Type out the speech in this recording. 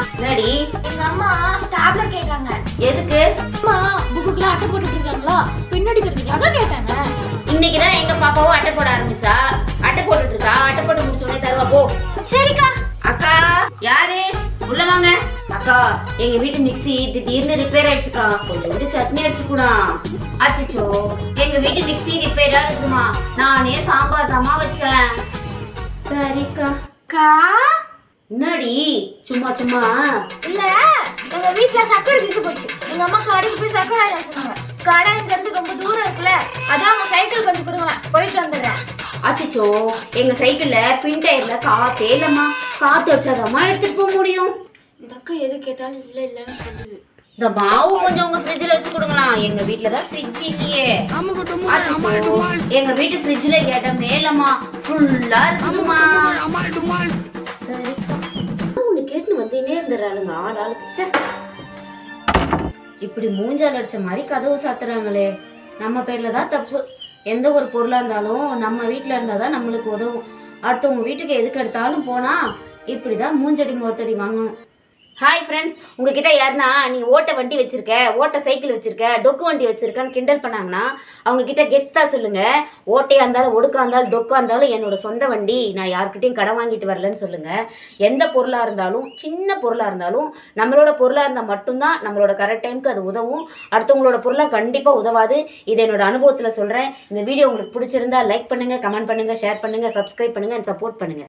என்னடி எங்க அம்மா ஸ்டாப்லர் கேட்டாங்க எதுக்கு அம்மா புக்குக்குலாம் அட்டை போட்டுட்டு இருக்காங்களா பின்னடிக்கிறதுக்காக கேட்டாங்க இன்னைக்கு தான் எங்க பாப்பாவும் அட்டை போட ஆரம்பிச்சா அட்டை போட்டுட்டு இருக்கா அட்டை போட்டு முடிச்ச உடனே தருவா போ சரிக்கா அக்கா யாரு உள்ள வாங்க அக்கா எங்க வீட்டு மிக்ஸி திடீர்னு ரிப்பேர் ஆயிடுச்சுக்கா கொஞ்சோண்டு சட்னி அடிச்சுக்கூடா அச்சச்சோ எங்க வீட்டு மிக்ஸி ரிப்பேரா இருக்குமா நானே சாம்பார் தாமா வச்சேன் சரிக்கா அக்கா என்னடி சும்மா சும்மா இல்ல எங்க வீட்ல சக்கரை தீர்த்து போச்சு எங்க அம்மா கடைக்கு போய் சக்கரை வாங்கி சொன்னாங்க கடை இங்க இருந்து ரொம்ப தூரம் இருக்குல்ல அதான் அவங்க சைக்கிள் கொண்டு கொடுங்களேன் போயிட்டு வந்துடுறேன் அச்சச்சோ எங்க சைக்கிள்ல பின் டயர்ல காத்தே இல்லம்மா காத்து அடிச்சாதாம்மா எடுத்துட்டு போக முடியும் இந்த அக்கா எது கேட்டாலும் இல்ல இல்லன்னு சொல்லுது இந்த மாவு கொஞ்சம் உங்க ஃப்ரிட்ஜ்ல வச்சு கொடுங்களேன் எங்க வீட்ல தான் ஃப்ரிட்ஜ் இல்லையே அச்சச்சோ, எங்க வீட்டு ஃப்ரிட்ஜ்ல கேட்ட மேலம்மா ஃபுல்லா இருக்குமா சரிக்கா ஒண்ணு கேட்டு வந்துனே இருந்துறாளுங்க ஆள் ஆளுக்கு ச்சே. இப்படி மூஞ்சால் அடிச்ச மாதிரி கதவு சாத்துறாங்களே நம்ம பேர்ல தான் தப்பு எந்த ஒரு பொருளா இருந்தாலும் நம்ம வீட்ல இருந்தா தான் நம்மளுக்கு உதவும் அடுத்தவங்க வீட்டுக்கு எதுக்கு எடுத்தாலும் போனா இப்படிதான் மூஞ்சடி முகத்தடி வாங்கணும் ஹாய் ஃப்ரெண்ட்ஸ் உங்ககிட்ட யாருன்னா நீ ஓட்ட வண்டி வச்சிருக்க ஓட்ட சைக்கிள் வச்சிருக்க டொக்கு வண்டி வச்சிருக்கன்னு கிண்டல் பண்ணாங்கன்னா அவங்க கிட்ட கெத்தா சொல்லுங்க ஓட்டையா இருந்தாலும் ஒடுக்கா இருந்தாலும் டொக்கா இருந்தாலும் என்னோட சொந்த வண்டி நான் யார்கிட்டயும் கடன் வாங்கிட்டு வரலன்னு சொல்லுங்க எந்த பொருளா இருந்தாலும் சின்ன பொருளா இருந்தாலும் நம்மளோட பொருளா இருந்தால் மட்டும்தான் நம்மளோட கரெக்ட் டைமுக்கு அது உதவும் அடுத்தவங்களோட பொருளா கண்டிப்பா உதவாது இது என்னோட அனுபவத்துல சொல்றேன் இந்த வீடியோ உங்களுக்கு பிடிச்சிருந்தா லைக் பண்ணுங்க கமெண்ட் பண்ணுங்க ஷேர் பண்ணுங்க சப்ஸ்கிரைப் பண்ணுங்க அண்ட் சப்போர்ட் பண்ணுங்க